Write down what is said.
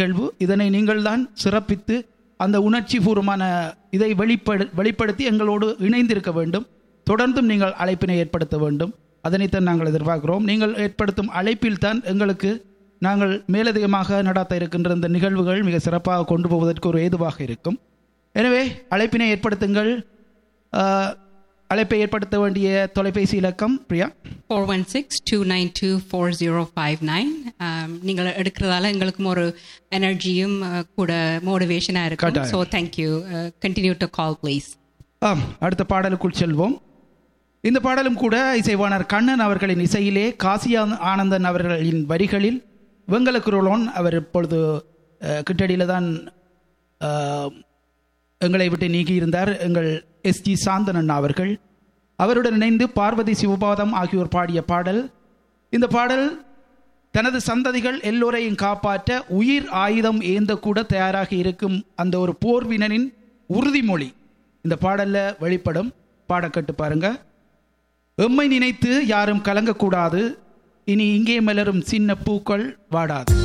நிகழ்வு இதனை நீங்கள்தான் சிறப்பித்து அந்த உணர்ச்சி பூர்வமான இதை வெளிப்படு வெளிப்படுத்தி எங்களோடு இணைந்திருக்க வேண்டும் தொடர்ந்தும் நீங்கள் அழைப்பினை ஏற்படுத்த வேண்டும் அதனைத்தான் நாங்கள் எதிர்பார்க்கிறோம் நீங்கள் ஏற்படுத்தும் அழைப்பில் தான் எங்களுக்கு நாங்கள் மேலதிகமாக நடாத்த இருக்கின்ற இந்த நிகழ்வுகள் மிக சிறப்பாக கொண்டு போவதற்கு ஒரு ஏதுவாக இருக்கும் எனவே அழைப்பினை ஏற்படுத்துங்கள் ஆஹ், அழைப்பை ஏற்படுத்த வேண்டிய தொலைபேசி இலக்கம் பிரியா 416-292-4059 Um, நீங்கள் எடுக்கிறதால எங்களுக்கும் ஒரு எனர்ஜியும் கூட மோட்டிவேஷனாக இருக்கும் கட்டாயம். So thank you continue to call please ஆம் அடுத்த பாடலுக்குள் செல்வோம் இந்த பாடலும் கூட இசைவாணர் கண்ணன் அவர்களின் இசையிலே காசி ஆன- ஆனந்தன் அவர்களின் வரிகளில் வெங்கல குரலோன் அவர் இப்பொழுது அஹ், கிட்டடியில தான் அஹ், எங்களை விட்டு நீங்கியிருந்தார் எங்கள் எஸ்ஜி சாந்தன் அண்ணா அவர்கள் அவருடன் இணைந்து பார்வதி சிவபாதம் ஆகியோர் பாடிய பாடல் இந்த பாடல் தனது சந்ததிகள் எல்லோரையும் காப்பாற்ற உயிர் ஆயுதம் ஏந்தக்கூட தயாராக இருக்கும் அந்த ஒரு போர்வினனின் உறுதிமொழி இந்த பாடல்ல வெளிப்படும் பாடக்கட்டு பாருங்க எம்மை நினைத்து யாரும் கலங்கக்கூடாது இனி இங்கே மலரும் சின்ன பூக்கள் வாடாது